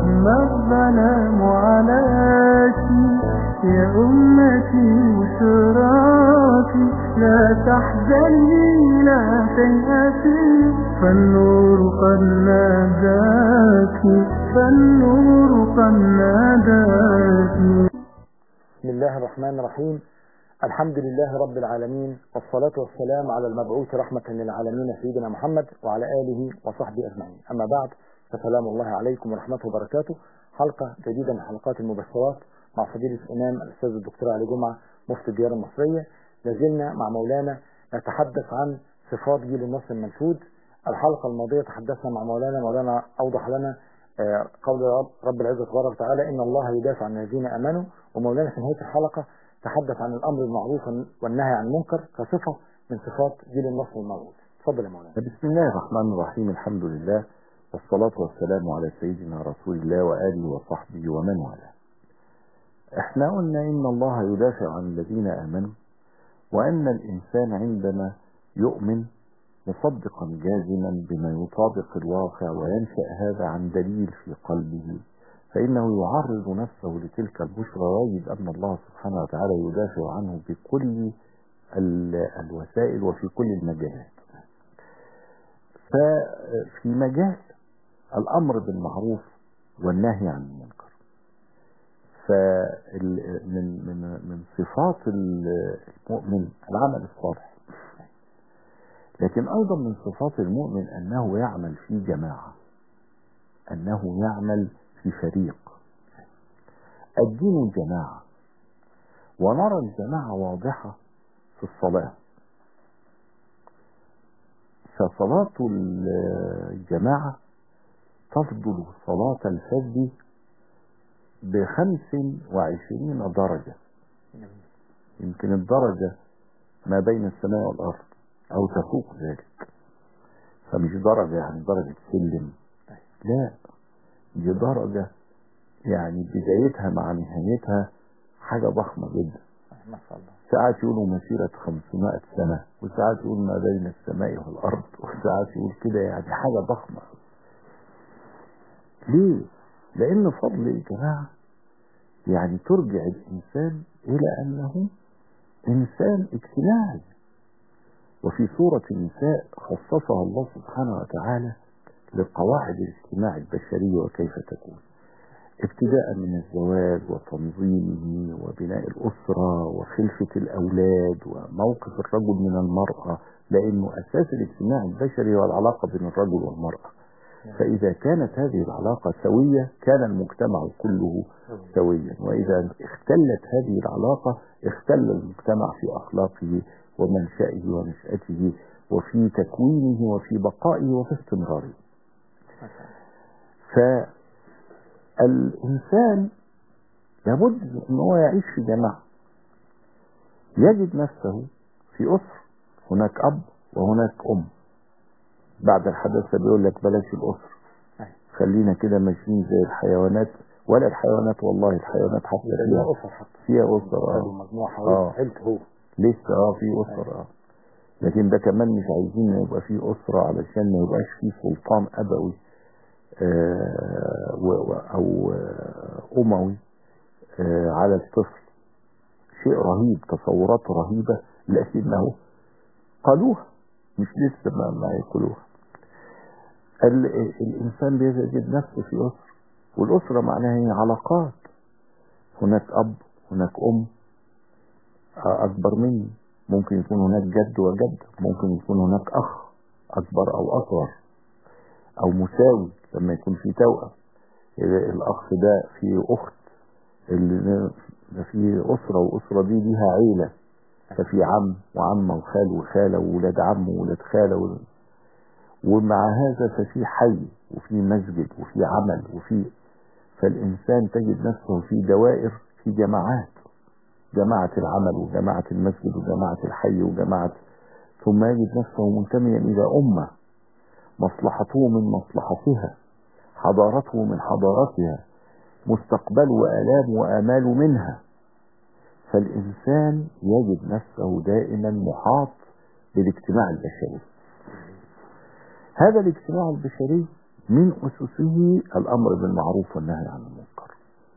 ما الظلام عليك يا أمتي وشراكي لا تحزني لا تيأسي فالنور قد ناداك فالنور قد ناداك بسم الله الرحمن الرحيم الحمد لله رب العالمين والصلاة والسلام على المبعوث رحمة للعالمين سيدنا محمد وعلى آله وصحبه أجمعين أما بعد فسلام الله عليكم ورحمته وبركاته حلقة جديدة من حلقات المبشرات مع فضيلة الإمام الأستاذ الدكتور علي جمعة مفتي الديار المصرية لازلنا مع مولانا نتحدث عن صفات جيل النصر المنشود الحلقة الماضية تحدثنا مع مولانا مولانا أوضح لنا آه، قول رب, رب العزة تبارك وتعالى إن الله يدافع عن الذين آمنوا ومولانا في نهاية الحلقة تحدث عن الأمر المعروف والنهي عن المنكر كصفة من صفات جيل النصر الموعود تفضل يا مولانا بسم الله الرحمن الرحيم الحمد لله والصلاة والسلام على سيدنا رسول الله وآله وصحبه ومن والاه احنا قلنا إن الله يدافع عن الذين آمنوا وأن الإنسان عندما يؤمن مصدقا جازما بما يطابق الواقع وينشأ هذا عن دليل في قلبه فإنه يعرض نفسه لتلك البشرى ويجد أن الله سبحانه وتعالى يدافع عنه بكل ال- الوسائل وفي كل المجالات ففي مجال الأمر بالمعروف والنهي عن المنكر فمن من من صفات المؤمن العمل الصالح لكن أيضا من صفات المؤمن أنه يعمل في جماعة أنه يعمل في فريق الدين جماعة ونرى الجماعة واضحة في الصلاة فصلاة الجماعة تفضل صلاة الفجر بخمس وعشرين درجة يمكن الدرجة ما بين السماء والأرض أو تفوق ذلك فمش درجة يعني درجة سلم لا دي درجة يعني بدايتها مع نهايتها حاجة ضخمة جدا ما شاء الله ساعات يقولوا مسيرة 500 سنة وساعات يقول ما بين السماء والأرض وساعات يقول كده يعني حاجة ضخمة ليه؟ لأن فضل الجماعة يعني ترجع الإنسان إلى أنه إنسان اجتماعي وفي سورة النساء خصصها الله سبحانه وتعالى لقواعد الاجتماع البشري وكيف تكون ابتداء من الزواج وتنظيمه وبناء الأسرة وخلفة الأولاد وموقف الرجل من المرأة لأنه أساس الاجتماع البشري هو العلاقة بين الرجل والمرأة فإذا كانت هذه العلاقة سوية كان المجتمع كله سويا وإذا اختلت هذه العلاقة اختل المجتمع في أخلاقه ومنشأه ونشأته وفي تكوينه وفي بقائه وفي استمراره فالإنسان لابد أن هو يعيش في جماعة يجد نفسه في أسر هناك أب وهناك أم بعد الحدث بيقول لك بلاش الأسر خلينا كده ماشيين زي الحيوانات ولا الحيوانات والله الحيوانات حتى فيها فيها أسر حتى فيها أسر هذه آه. المجموعة آه. حوالي عيلته هو لسه اه في أسر اه لكن ده كمان مش عايزين يبقى في أسرة علشان ما يبقاش في سلطان أبوي آه و- و- أو آه أموي آه على الطفل شيء رهيب تصورات رهيبة لكنه قالوها مش لسه ما, ما يقولوها ال- ال- الإنسان بيجد نفسه في أسرة والأسرة معناها هي علاقات هناك أب هناك أم أكبر مني ممكن يكون هناك جد وجد ممكن يكون هناك أخ أكبر أو أصغر أو مساوي لما يكون في توأم إذا الأخ ده في أخت اللي ده في أسرة وأسرة دي ليها عيلة ففي عم وعمة وخال وخالة وولاد عم وولاد خالة وولاد ومع هذا ففي حي وفي مسجد وفي عمل وفي فالإنسان تجد نفسه في دوائر في جماعات جماعة العمل وجماعة المسجد وجماعة الحي وجماعة ثم يجد نفسه منتميا إلى أمة مصلحته من مصلحتها حضارته من حضارتها مستقبل وآلام وآمال منها فالإنسان يجد نفسه دائما محاط بالاجتماع البشري هذا الاجتماع البشري من أسسه الأمر بالمعروف والنهي عن المنكر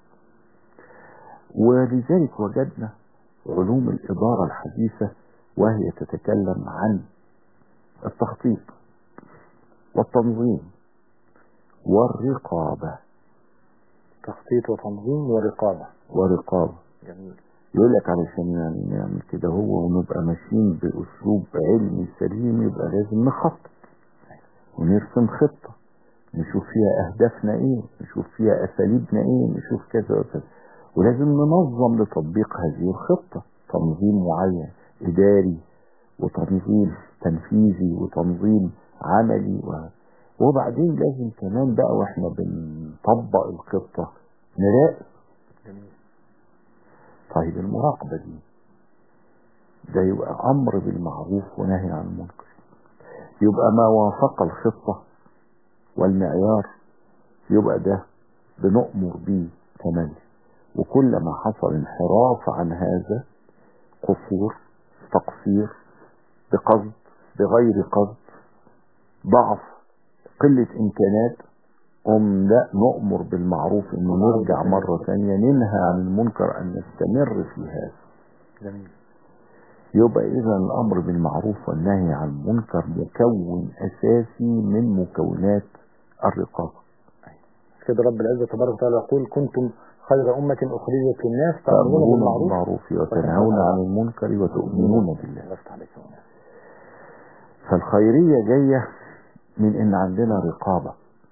ولذلك وجدنا علوم الإدارة الحديثة وهي تتكلم عن التخطيط والتنظيم والرقابة تخطيط وتنظيم ورقابة ورقابة جميل يقول لك علشان يعني نعمل كده هو ونبقى ماشيين بأسلوب علمي سليم يبقى لازم نخطط ونرسم خطة نشوف فيها أهدافنا إيه نشوف فيها أساليبنا إيه نشوف كذا وكذا ولازم ننظم لتطبيق هذه الخطة تنظيم معين إداري وتنظيم تنفيذي وتنظيم عملي و... وبعدين لازم كمان بقى واحنا بنطبق الخطة نراقب جميل طيب المراقبة دي ده يبقى أمر بالمعروف ونهي عن المنكر يبقى ما وافق الخطة والمعيار يبقى ده بنؤمر بيه تملي وكل ما حصل انحراف عن هذا قصور تقصير بقصد بغير قصد ضعف قلة إمكانات قم لا نؤمر بالمعروف إنه نرجع مرة ثانية ننهى عن المنكر أن نستمر في هذا جميل يبقى إذا الأمر بالمعروف والنهي عن المنكر مكون أساسي من مكونات الرقابة كده رب العزة تبارك وتعالى يقول كنتم خير أمة أخرجت للناس تأمرون تأمرون بالمعروف بالمعروف وتنهون عن المنكر وتؤمنون بالله الله يفتح عليك يا مولانا. فالخيرية جاية من إن عندنا رقابة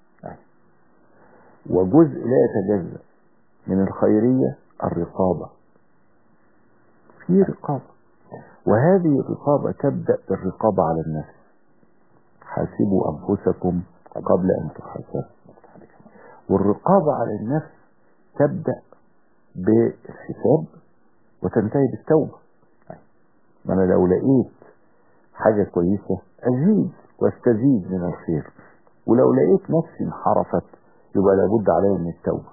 وجزء لا يتجزأ من الخيرية الرقابة في رقابة وهذه الرقابة تبدأ بالرقابة على النفس حاسبوا أنفسكم قبل أن تحاسبوا والرقابة على النفس تبدأ بالحساب وتنتهي بالتوبة ما أنا لو لقيت حاجة كويسة أزيد واستزيد من الخير ولو لقيت نفسي انحرفت يبقى لابد علي من التوبة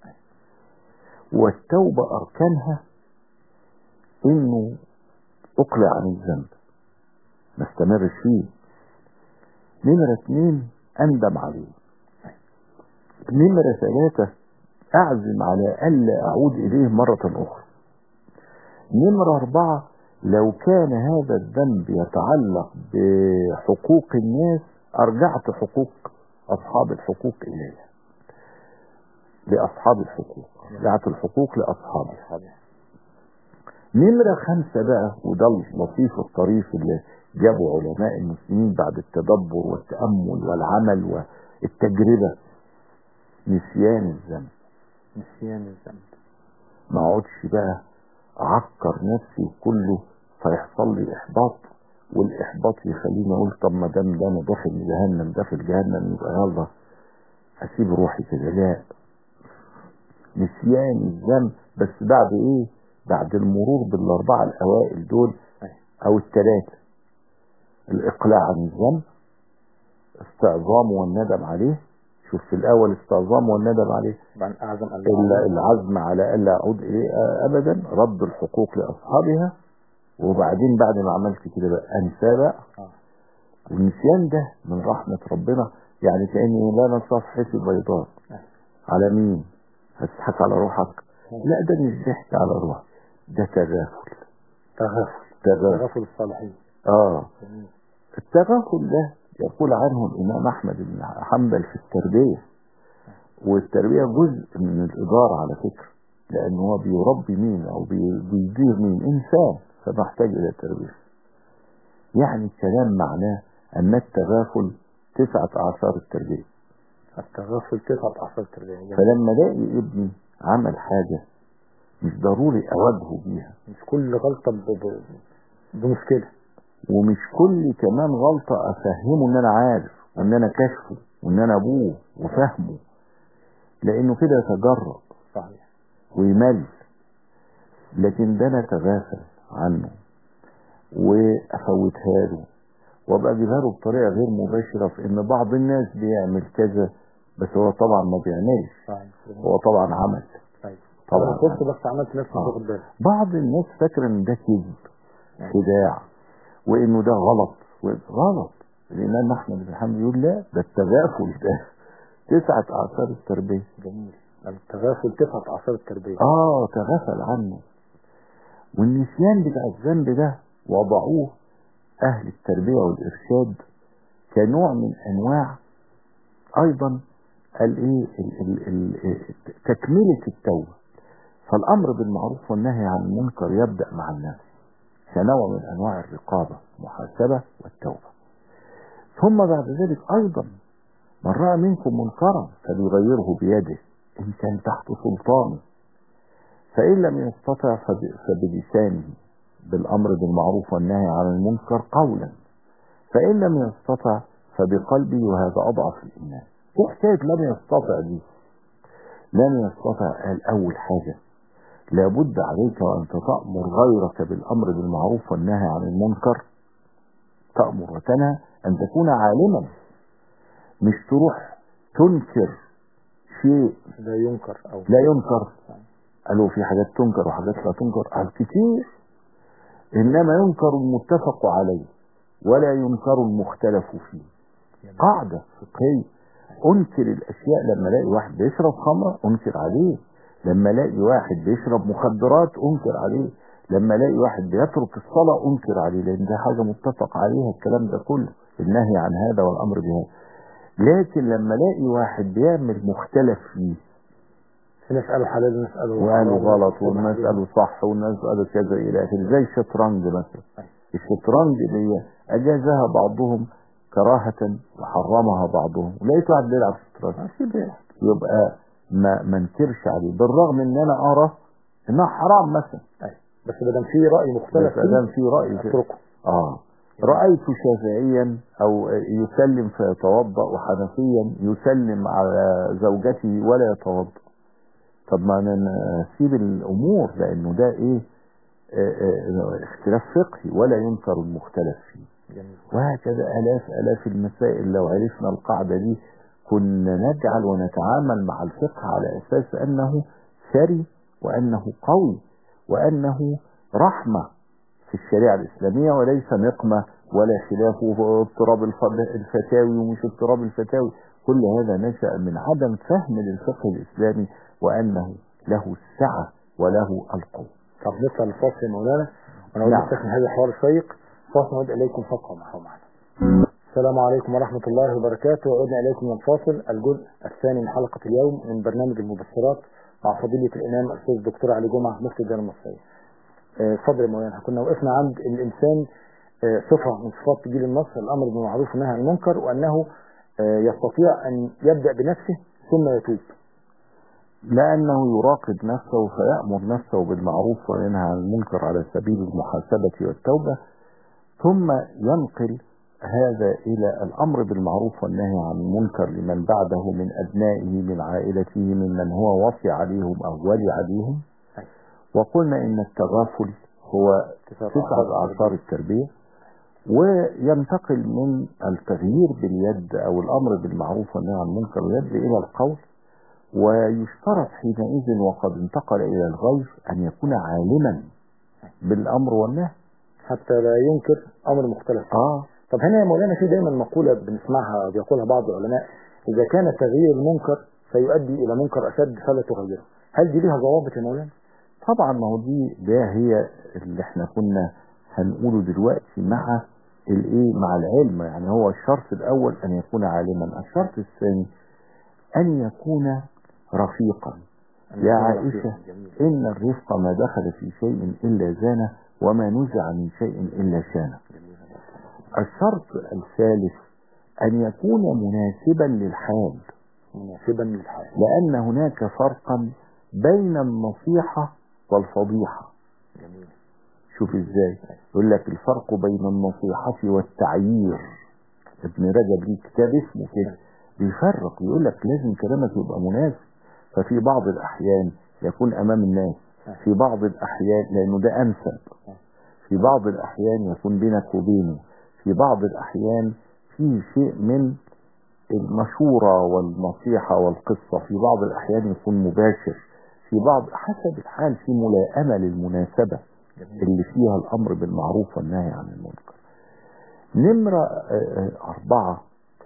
والتوبة أركانها إنه أقلع عن الذنب ما استمرش فيه نمرة اتنين أندم عليه نمرة ثلاثة أعزم على ألا أعود إليه مرة أخرى نمرة أربعة لو كان هذا الذنب يتعلق بحقوق الناس أرجعت حقوق أصحاب الحقوق إليها لأصحاب الحقوق رجعت الحقوق لأصحابها نمرة خمسة بقى وده اللطيف الطريف اللي جابوا علماء المسلمين بعد التدبر والتأمل والعمل والتجربة نسيان الذنب نسيان الذنب ما اقعدش بقى اعكر نفسي كله فيحصل لي احباط والاحباط يخليني اقول طب ما دام ده انا داخل جهنم داخل جهنم يبقى يلا اسيب روحي كده لا نسيان الذنب بس بعد ايه بعد المرور بالاربعه الاوائل دول او الثلاثه الاقلاع عن الذنب استعظام والندم عليه شوف في الاول استعظام والندم عليه طبعا أعظم إلا العزم على ألا أعود إليه أبدا رد الحقوق لأصحابها وبعدين بعد ما عملت كده بقى أنسى بقى آه. والنسيان ده من رحمة ربنا يعني كأني لا نصف صفحتي بيضاء على مين هتضحك على روحك لا ده مش ضحك على روحك ده تغافل تغافل تغافل تغافل الصالحين اه جميل. التغافل ده يقول عنه الإمام أحمد بن حنبل في التربية والتربية جزء من الإدارة على فكرة لأن هو بيربي مين أو بي- بيدير مين إنسان فمحتاج إلى تربية يعني الكلام معناه أن التغافل تسعة أعشار التربية التغافل تسعة أعصار تربية جميل. فلما الاقي ابني عمل حاجة مش ضروري أواجهه بيها مش كل غلطة ب... ب... بمشكلة ومش كل كمان غلطة أفهمه إن أنا عارف وإن أنا كشفه وإن أنا أبوه وفهمه لأنه كده يتجرأ صحيح ويمل لكن ده انا اتغافل عنه وافوتها له وابقى اجيبها له بطريقه غير مباشره في ان بعض الناس بيعمل كذا بس هو طبعا ما بيعملش صحيح هو طبعا عمل طيب طبعا طبعا كنت بس عملت نفسي آه. باخد بالي بعض الناس فاكره ان ده كذب خداع وانه ده غلط غلط الامام احمد بن حنبل يقول لا ده التغافل ده تسعة أعصار التربية جميل التغافل تسعة أعصار التربية آه تغفل عنه والنسيان بتاع الذنب ده وضعوه أهل التربية والإرشاد كنوع من أنواع أيضا الايه ال- ال- ال- تكملة التوبة فالأمر بالمعروف والنهي عن المنكر يبدأ مع النفس كنوع من أنواع الرقابة محاسبة والتوبة ثم بعد ذلك أيضا من رأى منكم منكرا فليغيره بيده إن كان تحت سلطانه فإن لم يستطع فب- فبلسانه بالأمر بالمعروف والنهي عن المنكر قولا فإن لم يستطع فبقلبه وهذا أضعف الإيمان ايه حكاية لم يستطع دي لم يستطع قال أول حاجة لابد عليك وأنت تأمر غيرك بالأمر بالمعروف والنهي عن المنكر تأمر وتنهى أن تكون عالما مش تروح تنكر شيء لا ينكر أو لا ينكر قالوا في حاجات تنكر وحاجات لا تنكر قال كتير إنما ينكر المتفق عليه ولا ينكر المختلف فيه قاعدة فقهية أنكر الأشياء لما ألاقي واحد بيشرب خمرة أنكر عليه لما ألاقي واحد بيشرب مخدرات أنكر عليه لما ألاقي واحد بيترك الصلاة أنكر عليه لأن ده حاجة متفق عليها الكلام ده كله النهي عن هذا والأمر بهذا لكن لما ألاقي واحد بيعمل مختلف فيه في ناس قالوا حلال وناس قالوا وقالوا حرام، غلط والناس حرام. قالوا صح والناس قالوا كذا الى اخره زي الشطرنج مثلا أيوة. الشطرنج دي اجازها بعضهم كراهة وحرمها بعضهم ولقيت واحد بيلعب شطرنج ماشي بيلعب يبقى ما ما انكرش عليه بالرغم ان انا ارى انها حرام مثلا أيوة. بس ما دام في رأي مختلف بس ادام في راي في- اتركه اه رأيت شافعيا او يسلم فيتوضأ وحنفيا يسلم على زوجته ولا يتوضأ طب ما ن- نسيب الامور لانه ده ايه آه، آه، اختلاف فقهي ولا ينكر المختلف فيه جميل وهكذا الاف الاف المسائل لو عرفنا القاعدة دي كنا نجعل ونتعامل مع الفقه على اساس انه ثري وانه قوي وانه رحمة في الشريعة الإسلامية وليس نقمة ولا خلاف واضطراب الف- الفتاوي ومش اضطراب الفتاوي كل هذا نشأ من عدم فهم للفقه الإسلامي وأنه له السعة وله القوة طب نطلع للفاصل يا مولانا ونعود نعم. نستكمل هذا الحوار الشيق فاصل نعود إليكم فقط معه معنا السلام عليكم ورحمة الله وبركاته وعدنا إليكم من الفاصل الجزء الثاني من حلقة اليوم من برنامج المبصرات مع فضيلة الإمام الأستاذ الدكتور علي جمعة مفتي الدولة المصرية آه، اتفضل يا مولانا كنا وقفنا عند الإنسان آه، صفة من صفات جيل النصر الأمر بالمعروف والنهي عن المنكر وأنه آه، يستطيع أن يبدأ بنفسه ثم يتوب لأنه يراقب نفسه فيأمر نفسه بالمعروف وينهى عن المنكر على سبيل المحاسبة والتوبة ثم ينقل هذا إلى الأمر بالمعروف والنهي عن المنكر لمن بعده من أبنائه من عائلته ممن هو وصي عليهم أو ولي عليهم وقلنا إن التغافل هو تسعة أعصار التربية وينتقل من التغيير باليد أو الأمر بالمعروف والنهي عن المنكر باليد إلى القول ويشترط حينئذ وقد انتقل إلى الغير أن يكون عالما بالأمر والنهي حتى لا ينكر أمر مختلف آه طب هنا يا مولانا في دايما مقولة بنسمعها بيقولها بعض العلماء إذا كان تغيير المنكر سيؤدي إلى منكر أشد فلا تغيره هل دي ليها ضوابط يا مولانا؟ طبعا ما هو دي ده هي اللي احنا كنا هنقوله دلوقتي مع الايه مع العلم يعني هو الشرط الاول ان يكون عالما الشرط الثاني ان يكون رفيقا يا عائشة جميل. ان الرفق ما دخل في شيء الا زانه وما نزع من شيء الا شانه الشرط الثالث ان يكون مناسبا للحال مناسبا للحال لان هناك فرقا بين النصيحة والفضيحة جميل شوف ازاي يقول لك الفرق بين النصيحة والتعيير ابن رجب ليه كتاب اسمه كده بيفرق يقول لك لازم كلامك يبقى مناسب ففي بعض الاحيان يكون امام الناس في بعض الاحيان لانه ده انسب في بعض الاحيان يكون بينك وبينه في بعض الاحيان فيه شيء من المشورة والنصيحة والقصة في بعض الأحيان يكون مباشر في بعض حسب الحال في ملائمة للمناسبة اللي فيها الأمر بالمعروف والنهي عن المنكر نمرة آه، آه، أربعة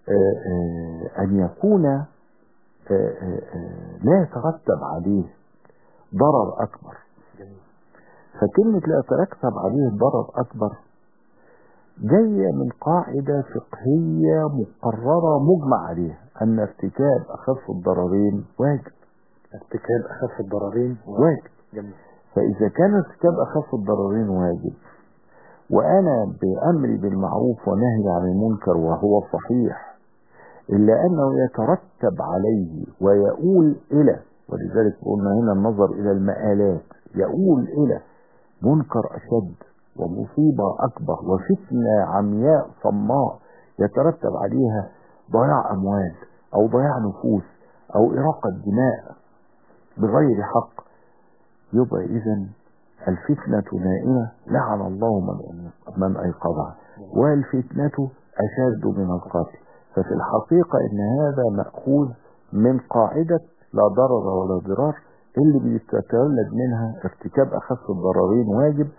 آه، آه، أن يكون آه، آه، آه، لا يترتب عليه ضرر أكبر جميل فكلمة لا يترتب عليه ضرر أكبر جاية من قاعدة فقهية مقررة مجمع عليها أن ارتكاب أخف الضررين واجب ارتكاب اخف الضررين واجب جميل فإذا كان ارتكاب أخف الضررين واجب وأنا بأمري بالمعروف ونهي عن المنكر وهو صحيح إلا أنه يترتب عليه ويؤول إلى ولذلك قلنا هنا النظر إلى المآلات يؤول إلى منكر أشد ومصيبة أكبر وفتنة عمياء صماء يترتب عليها ضياع أموال أو ضياع نفوس أو إراقة دماء بغير حق يبقى إذا الفتنة نائمة لعن الله من من أيقظها والفتنة أشد من القتل ففي الحقيقة إن هذا مأخوذ من قاعدة لا ضرر ولا ضرار اللي بيتولد منها ارتكاب أخف الضررين واجب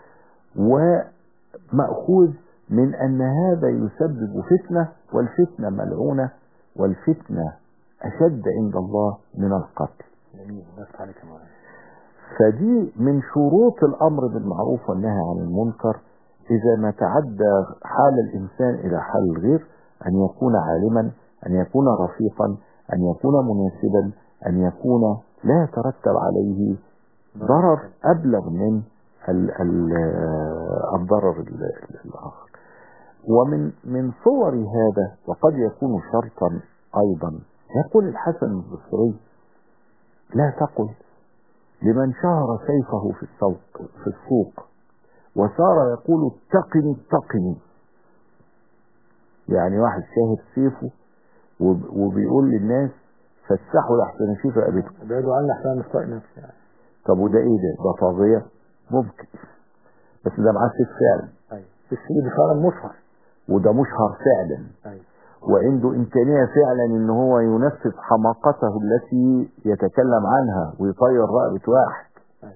ومأخوذ من أن هذا يسبب فتنة والفتنة ملعونة والفتنة أشد عند الله من القتل جميل بس عليك يا مولانا فدي من شروط الأمر بالمعروف والنهي عن المنكر إذا ما تعدى حال الإنسان إلى حال الغير أن يكون عالما أن يكون رفيقا أن يكون مناسبا أن يكون لا يترتب عليه ضرر أبلغ من ال ال الضرر ال- ال- الآخر ومن من صور هذا وقد يكون شرطا أيضا يقول الحسن البصري لا تقل لمن شهر سيفه في السوق في السوق وصار يقول اتقني اتقني يعني واحد شاهد سيفه وب- وبيقول للناس فسحوا لحسن اشوف رقبته ابعدوا عني احسن مش طايق نفسي يعني طب وده ايه ده ده طاغية ممكن بس ده معاه سيف فعلا ايوه السيد فعلا مشهر وده مشهر فعلا ايوه وعنده إمكانية فعلا إن هو ينفذ حماقته التي يتكلم عنها ويطير رقبة واحد أيوة.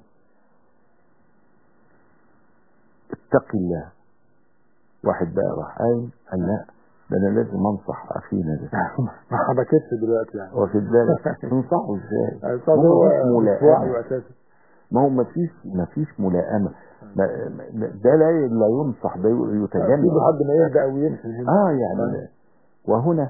اتق الله واحد بقى راح قايل قال لا ده أنا لازم أنصح أخينا ده ما حبكتش دلوقتي يعني واخد بالك تنصحه ازاي؟ أستاذ هو مفيش مش ملائمة وعيه اساسا ما هو مفيش مفيش ملائمة ما- ما- ده لا لا ينصح ده سيبه يتجنب لحد ما يهدى او يمشي هنا اه يعني وهنا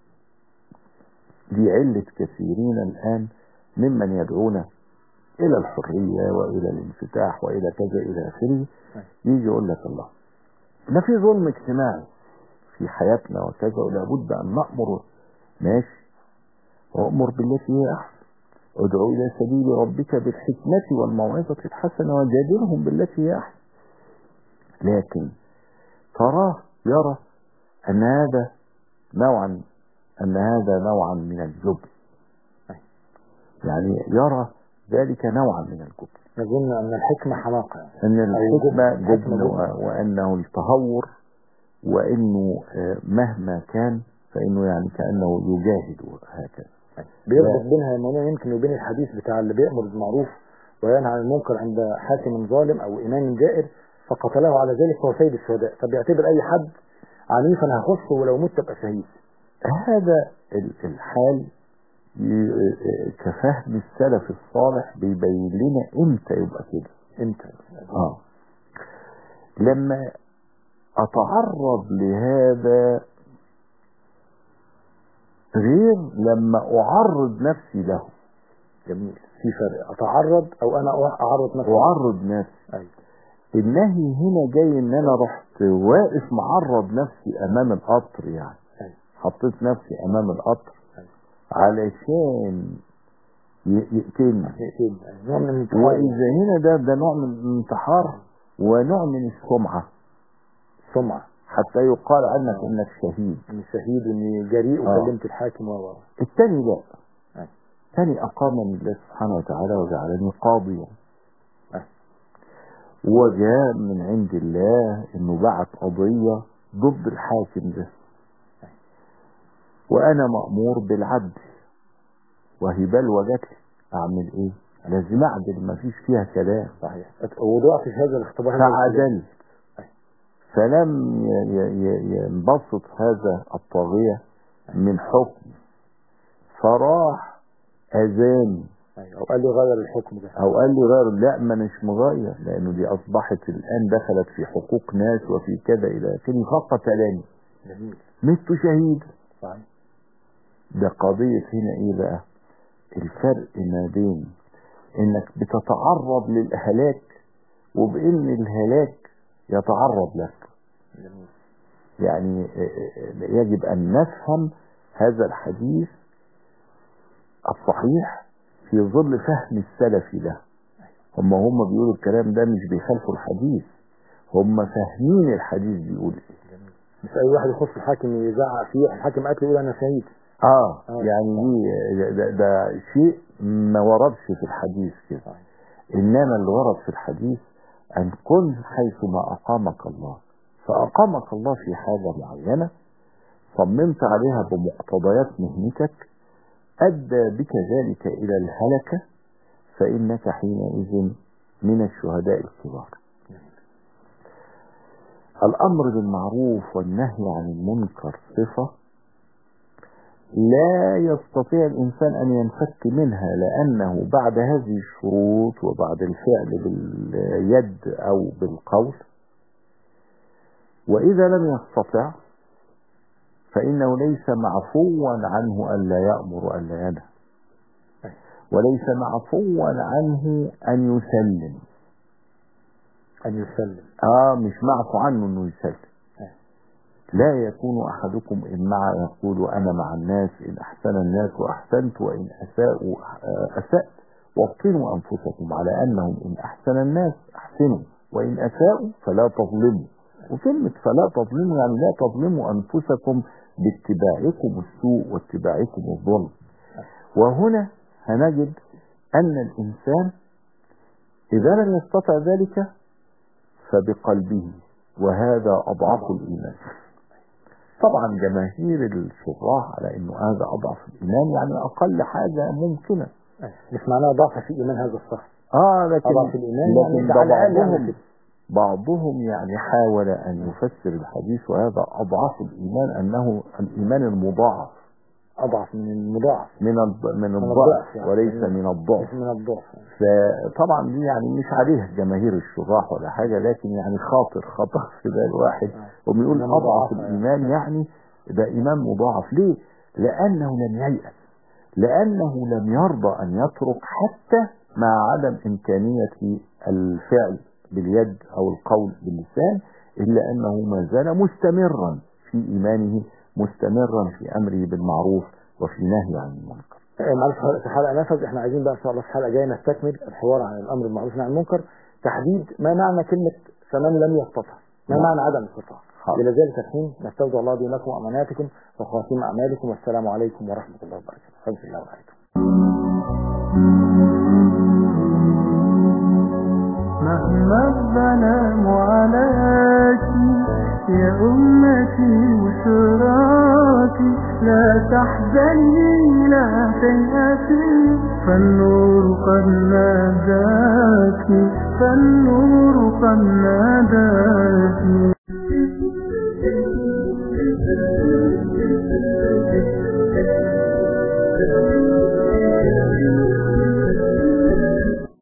دي علة كثيرين الآن ممن يدعون إلى الحرية وإلى الانفتاح وإلى كذا إلى آخره يجي يقول لك الله ده في ظلم اجتماعي في حياتنا وكذا ولابد أن نأمر ماشي وأمر بالتي هي أحسن ادعو إلى سبيل ربك بالحكمة والموعظة الحسنة وجادلهم بالتي هي أحسن لكن تراه يرى أن هذا نوعا أن هذا نوعا من الجبن يعني يرى ذلك نوعا من الجبن يظن ان الحكمه حماقه يعني أن أو الحكمة جبن. جبن حكمة و- وأنه التهور وأنه آه، مهما كان فإنه يعني كأنه يجاهد هكذا بيربط بينها يا مولانا يمكن وبين الحديث بتاع اللي بيأمر بالمعروف وينهى عن المنكر عند حاكم ظالم او امام جائر فقتله على ذلك فهو سيد الشهداء فبيعتبر اي حد عنيفا هخصه ولو مت ابقى شهيد هذا ال- الحال ي- آه، كفهم السلف الصالح بيبين لنا امتى يبقى كده امتى اه لما اتعرض لهذا غير لما اعرض نفسي له جميل في فرق اتعرض او انا اعرض نفسي اعرض نفسي ايوه النهي هنا جاي ان انا رحت واقف معرض نفسي امام القطر يعني أيوة. حطيت نفسي امام القطر أيوة. علشان ي- يقتلني يقتلني. أيوة. نوع من الانتحار واذا هنا ده ده نوع من الانتحار ونوع من السمعه سمعه حتى يقال عنك انك شهيد اني شهيد واني جريء آه. وكلمت الحاكم و الثاني لا أيوة. الثاني اقامني الله سبحانه وتعالى وجعلني قاضيا أيوة. وجاء من عند الله انه بعت قضية ضد الحاكم ده وانا مأمور بالعدل وهي بلوى جات لي اعمل ايه لازم اعدل ما فيش فيها كلام صحيح وضعت في هذا الاختبار هذا الاختبار. فعدلت فلم ي- ي- ي- ينبسط هذا الطاغية من حكم فراح اذاني أيوة. أو قال لي غير الحكم ده او قال لي غير لا ما مش مغير لانه دي اصبحت الان دخلت في حقوق ناس وفي كذا الى اخره فقتلني جميل مت شهيد صحيح ده قضية هنا ايه بقى الفرق ما بين انك بتتعرض للهلاك وبان الهلاك يتعرض لك جميل يعني آه، آه، يجب ان نفهم هذا الحديث الصحيح في ظل فهم السلف له هم هم بيقولوا الكلام ده مش بيخالفوا الحديث هم فاهمين الحديث بيقول ايه مش أي واحد يخص الحاكم يزعق فيه الحاكم قتل يقول أنا شهيد اه آه. يعني دي ده, ده شيء ما وردش في الحديث كده صحيح. انما اللي ورد في الحديث ان كن حيث ما اقامك الله فاقامك الله في حاجة معينة صممت عليها بمقتضيات مهنتك ادى بك ذلك الى الهلكة فانك حينئذ من الشهداء الكبار الامر بالمعروف والنهي عن المنكر صفة لا يستطيع الإنسان أن ينفك منها لأنه بعد هذه الشروط وبعد الفعل باليد أو بالقول وإذا لم يستطع فإنه ليس معفوا عنه ألا يأمر ألا ينهى وليس معفوا عنه أن يسلم أن يسلم آه مش معفو عنه أنه يسلم لا يكون أحدكم إن مع يقول أنا مع الناس إن أحسن الناس وأحسنت وإن أساءوا آه، أسأت وابطنوا أنفسكم على أنهم إن أحسن الناس أحسنوا وإن أساءوا فلا تظلموا وكلمة فلا تظلموا يعني لا تظلموا أنفسكم باتباعكم السوء واتباعكم الظلم وهنا هنجد أن الإنسان إذا لم يستطع ذلك فبقلبه وهذا أضعف الإيمان طبعا جماهير الشراح على انه هذا اضعف الايمان يعني اقل حاجة ممكنة مش معناه ضعف في إيمان هذا الصح اه لكن أضعف الإيمان يعني لكن ده ده على الأقل يعني بعضهم كده. بعضهم يعني حاول ان يفسر الحديث وهذا اضعف الايمان انه الايمان المضاعف أضعف من المضاعف من الض- من الضعف الضعف يعني. وليس من الضعف مش من الضعف فطبعا دي يعني مش عليه جماهير الشراح ولا حاجة لكن يعني خاطر خطر في بال واحد وبيقول إيمان أضعف مضاعف يعني. الإيمان يعني ده إيمان مضاعف ليه؟ لأنه لم ييأس لأنه لم يرضى أن يترك حتى مع عدم إمكانية الفعل باليد أو القول باللسان إلا أنه ما زال مستمرا في إيمانه مستمرا في أمره بالمعروف وفي نهي عن المنكر آه، معلش في حلقة نفذ احنا عايزين بقى ان شاء الله في حلقة جاية نستكمل الحوار عن الامر بالمعروف والنهي عن المنكر تحديد ما معنى كلمة فمن لم يستطع ما نعم. معنى عدم الاستطاعة حاضر. الى ذلك الحين نستودع الله دينكم واماناتكم وخواتيم اعمالكم والسلام عليكم ورحمة الله وبركاته حفظ الله وبركاته مهما الظلام عليك يا أمتي وشراكي لا تحزني لا تيأسي فالنور قد ناداك فالنور قد ناداك